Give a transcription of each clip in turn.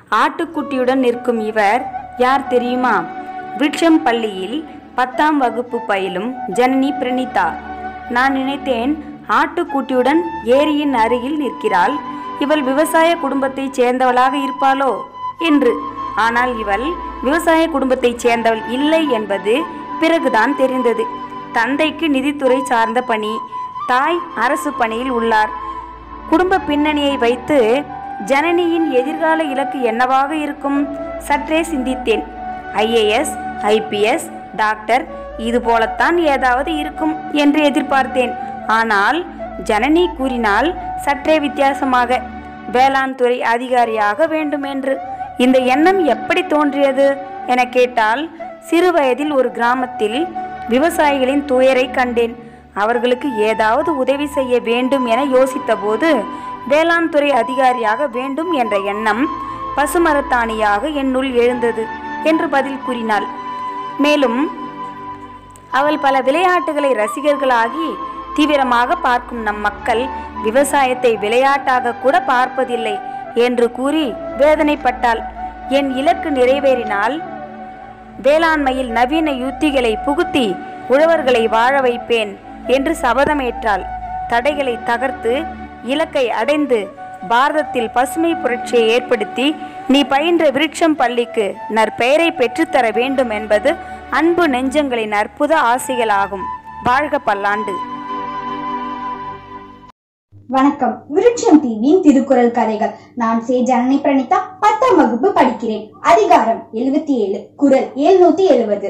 ஆட்டுக்குட்டியுடன் நிற்கும் இவர் யார் தெரியுமா விருட்சம் பள்ளியில் பத்தாம் வகுப்பு பயிலும் ஜனனி பிரணீதா நான் நினைத்தேன் ஆட்டுக்குட்டியுடன் ஏரியின் அருகில் நிற்கிறாள் இவள் விவசாய குடும்பத்தைச் சேர்ந்தவளாக இருப்பாளோ என்று ஆனால் இவள் விவசாய குடும்பத்தைச் சேர்ந்தவள் இல்லை என்பது பிறகுதான் தெரிந்தது தந்தைக்கு நிதித்துறை சார்ந்த பணி தாய் அரசு பணியில் உள்ளார் குடும்ப பின்னணியை வைத்து ஜனனியின் எதிர்கால இலக்கு என்னவாக இருக்கும் சற்றே சிந்தித்தேன் ஐஏஎஸ் ஐபிஎஸ் டாக்டர் இது போலத்தான் ஏதாவது இருக்கும் என்று எதிர்பார்த்தேன் ஆனால் ஜனனி கூறினால் சற்றே வித்தியாசமாக வேளாண் துறை அதிகாரியாக வேண்டும் என்று இந்த எண்ணம் எப்படி தோன்றியது என கேட்டால் சிறு வயதில் ஒரு கிராமத்தில் விவசாயிகளின் துயரை கண்டேன் அவர்களுக்கு ஏதாவது உதவி செய்ய வேண்டும் என யோசித்தபோது வேளாண் துறை அதிகாரியாக வேண்டும் என்ற எண்ணம் பசுமரத்தாணியாக என்னுள் எழுந்தது என்று பதில் கூறினாள் மேலும் அவள் பல விளையாட்டுகளை ரசிகர்களாகி தீவிரமாக பார்க்கும் நம் மக்கள் விவசாயத்தை விளையாட்டாக கூட பார்ப்பதில்லை என்று கூறி வேதனைப்பட்டாள் என் இலக்கு நிறைவேறினால் வேளாண்மையில் நவீன யுத்திகளை புகுத்தி உழவர்களை வாழ வைப்பேன் என்று சபதமேற்றாள் தடைகளை தகர்த்து இலக்கை அடைந்து பாரதத்தில் பசுமை புரட்சியை ஏற்படுத்தி நீ பயின்ற விருட்சம் பள்ளிக்கு நற்பெயரை பெற்றுத்தர வேண்டும் என்பது அன்பு நெஞ்சங்களின் அற்புத ஆசைகளாகும் வாழ்க பல்லாண்டு வணக்கம் விருட்சம் டிவியின் திருக்குறள் கதைகள் நான் சே ஜனனி பிரணிதா பத்தாம் வகுப்பு படிக்கிறேன் அதிகாரம் எழுபத்தி ஏழு குரல் எழுநூத்தி எழுபது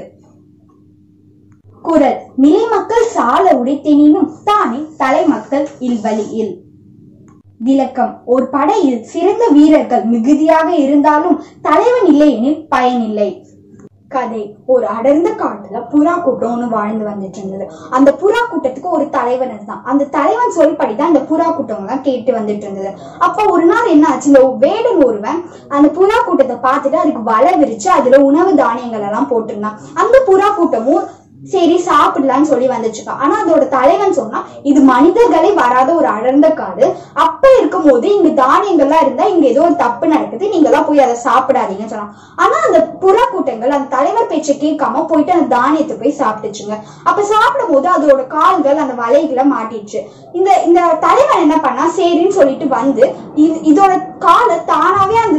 குரல் நிலைமக்கள் சால உடைத்தெனினும் தானே தலைமக்கள் இல்வழியில் விளக்கம் ஒரு படையில் சிறந்த வீரர்கள் மிகுதியாக இருந்தாலும் தலைவன் இல்லையெனில் பயனில்லை கதை ஒரு அடர்ந்த காட்டுல புறா கூட்டம் ஒண்ணு வாழ்ந்து வந்துட்டு இருந்தது அந்த புறா கூட்டத்துக்கு ஒரு தலைவன் இருந்தான் அந்த தலைவன் சொல்படிதான் அந்த புறா கூட்டம் எல்லாம் கேட்டு வந்துட்டு இருந்தது அப்ப ஒரு நாள் என்ன ஆச்சு இந்த வேடன் ஒருவன் அந்த புறா கூட்டத்தை பார்த்துட்டு அதுக்கு வலை விரிச்சு அதுல உணவு தானியங்கள் எல்லாம் போட்டிருந்தான் அந்த புறா கூட்டமும் சரி சாப்பிடலாம்னு சொல்லி வந்துச்சுக்கா ஆனா அதோட தலைவன் சொன்னா இது மனிதர்களே வராத ஒரு அடர்ந்த காடு அப்ப இருக்கும் போது இங்க தானியங்கள்லாம் இருந்தா இங்க ஏதோ ஒரு தப்பு நடக்குது நீங்க எல்லாம் போய் அதை சாப்பிடாதீங்கன்னு சொன்னான் ஆனா அந்த புறா கூட்டங்கள் அந்த தலைவர் பேச்சை கேட்காம போயிட்டு அந்த தானியத்தை போய் சாப்பிட்டுச்சுங்க அப்ப சாப்பிடும் போது அதோட கால்கள் அந்த வலைகளை மாட்டிடுச்சு இந்த இந்த தலைவன் என்ன பண்ணா சரின்னு சொல்லிட்டு வந்து இது இதோட காலை தானாவே அந்த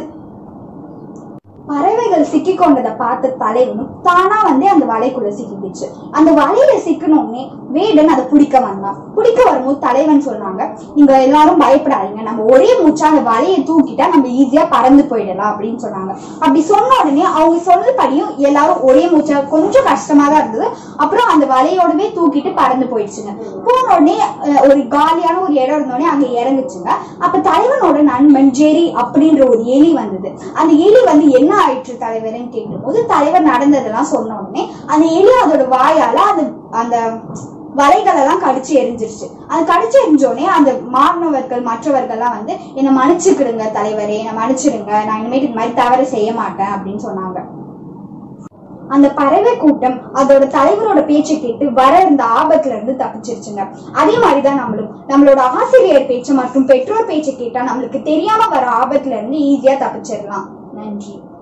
பறவைகள் சிக்கி கொண்டதை பார்த்த தலைவனும் தானா வந்து அந்த வலைக்குள்ள சிக்கிக்கிச்சு அந்த வலையில சிக்கணும்னே வேடன் அதை பிடிக்க வந்தான் பிடிக்க வரும்போது தலைவன் சொன்னாங்க நீங்க எல்லாரும் பயப்படாதீங்க நம்ம ஒரே மூச்சா அந்த வலையை தூக்கிட்டா நம்ம ஈஸியா பறந்து போயிடலாம் அப்படின்னு சொன்னாங்க அப்படி சொன்ன உடனே அவங்க சொன்னபடியும் எல்லாரும் ஒரே மூச்சா கொஞ்சம் கஷ்டமா தான் இருந்தது அப்புறம் அந்த வலையோடவே தூக்கிட்டு பறந்து போயிடுச்சுங்க போன உடனே அஹ், ஒரு காலியான ஒரு இடம் இருந்தோடனே அங்க இறங்குச்சுங்க அப்ப தலைவனோட நண்பன் ஜெரி அப்படின்ற ஒரு எலி வந்தது அந்த எலி வந்து என்ன ஆயிற்று தலைவர்னு கேட்டபோது தலைவர் நடந்ததெல்லாம் சொன்ன உடனே அந்த எலி அதோட வாயால அந்த அந்த வலைகள் எல்லாம் கடிச்சு எரிஞ்சிருச்சு அது கடிச்சு எரிஞ்சோடனே அந்த மாணவர்கள் மற்றவர்கள்லாம் வந்து என்னை மன்னிச்சுக்கிடுங்க தலைவரே என்னை மன்னிச்சிடுங்க நான் இனிமேட்டு இந்த மாதிரி தவறு செய்ய மாட்டேன் அப்படின்னு சொன்னாங்க அந்த பறவை கூட்டம் அதோட தலைவரோட பேச்சை கேட்டு வர இருந்த ஆபத்துல இருந்து தப்பிச்சிருச்சுங்க அதே மாதிரிதான் நம்மளும் நம்மளோட ஆசிரியர் பேச்சு மற்றும் பெற்றோர் பேச்சை கேட்டா நம்மளுக்கு தெரியாம வர ஆபத்துல இருந்து ஈஸியா தப்பிச்சிடலாம் நன்றி